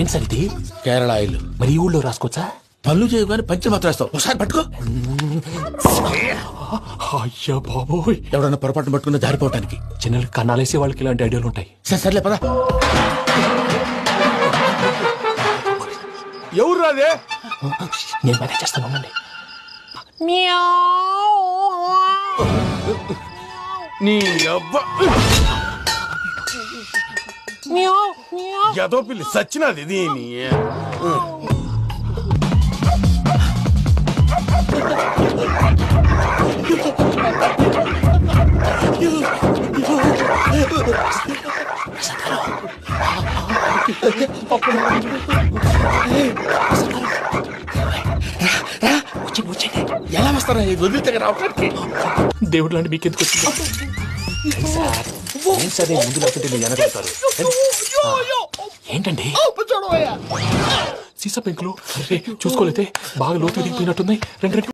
ఏంటి సార్ ఇది కేరళ ఆయిల్ మరి ఈ ఊళ్ళో రాసుకోవచ్చా పనులు చేయవు కానీ పంచి మాత్రం వేస్తావు ఒకసారి పట్టుకో అయ్యా బాబోయ్ ఎవడన్నా పొరపాటున పట్టుకున్న జారిపోవటానికి చిన్నలు కన్నాలేసే వాళ్ళకి ఇలాంటి ఐడియాలు ఉంటాయి సరే సర్లే పదా ఎవరు రాదే నేను మేనేజ్ చేస్తాను ఉండండి నీ అబ్బ ఎదో పిల్లి సచ్చినది దీని వచ్చింది వచ్చింది ఎలా వస్తారా ఇది వదిలితే రావడానికి దేవుడు లాంటి మీకు ఎందుకు వచ్చింది రండి సార్ ఏం సార్ నేను ముందు లేకుంటే మీరు వెనకాడతారు ఏంటండి సీసా పెంకులు అరే చూసుకోలేతే బాగా లోతు దిగిపోయినట్టున్నాయి రెండు రెండు